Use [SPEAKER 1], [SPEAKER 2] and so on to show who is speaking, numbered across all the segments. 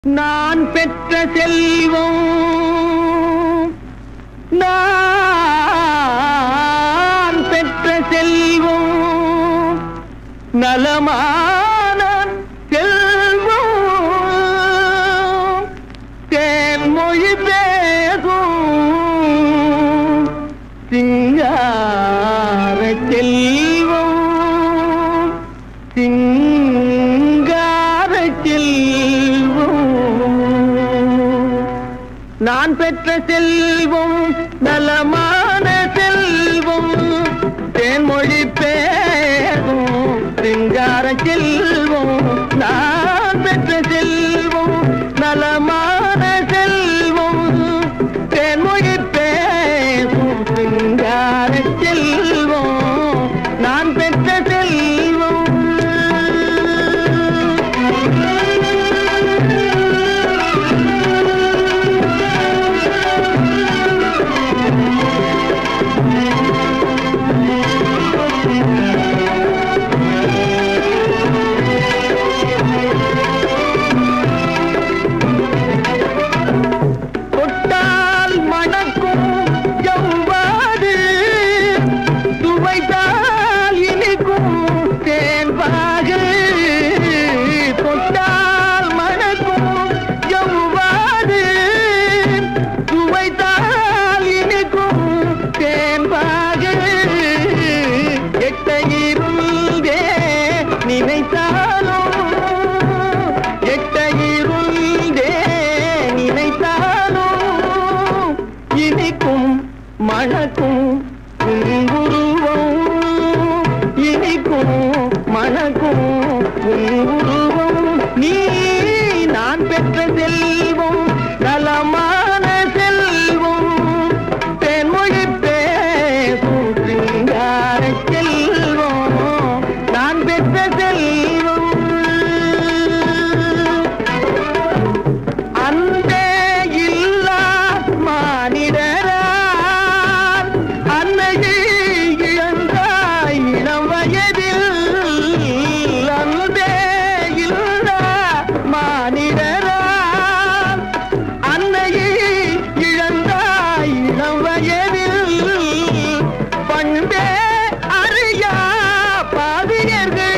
[SPEAKER 1] நான் பெற்ற செல்வம் நான் பெற்ற செல்வம் நலமான செல்வம் தேன்மொழி பேசும் சிங்கார செல்வம் சிங்கார செல்வம் நான் பெற்ற செல்வம் நலமான செல்வம் தேன்மொழி பேசும் சிங்கார செல்வம் நான் பெற்ற செல்வம் நலமான செல்வம் தேன்மொழி பேசும் சிங்கார செல்வம் நான் பெற்ற செல்வம் தொட்டால் மணக்கும் ஜவ்வாது சுவைத்தால் இனிக்கும் தேன்பாகு தொட்டால் மணக்கும் ஜவ்வாது சுவைத்தால் இனிக்கும் தேன்பாகு எட்ட இருந்தே நினைத்தாலும் எட்ட இருந்தே நினைத்தாலும் இனிக்கும் மணக்கும் உருவம் இனிக்கும் மணக்கும் உருவம் நீ நான் பெற்ற செல்வம் நலமான செல்வம் தென்மொழி பேசும் சிங்கார செல்வம் நான் பெற்ற செல்வம் அன்பே இல்லா மானிடரால் அன்னையை இழந்தாய் இளம் வயதில் அன்பே இல்லா மானிடரால் அன்னையை இழந்தாய் இளம் வயதில் பண்பே அறியா பாவியர்கள்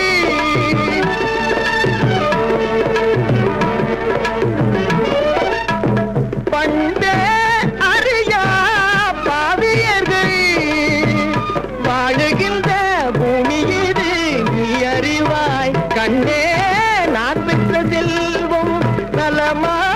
[SPEAKER 1] பண்டே அறியா பாவியர்கள் வாழுகின்ற பூமி இது நீ அறிவாய் கண்ணே நான் பெற்ற செல்வம் நலமா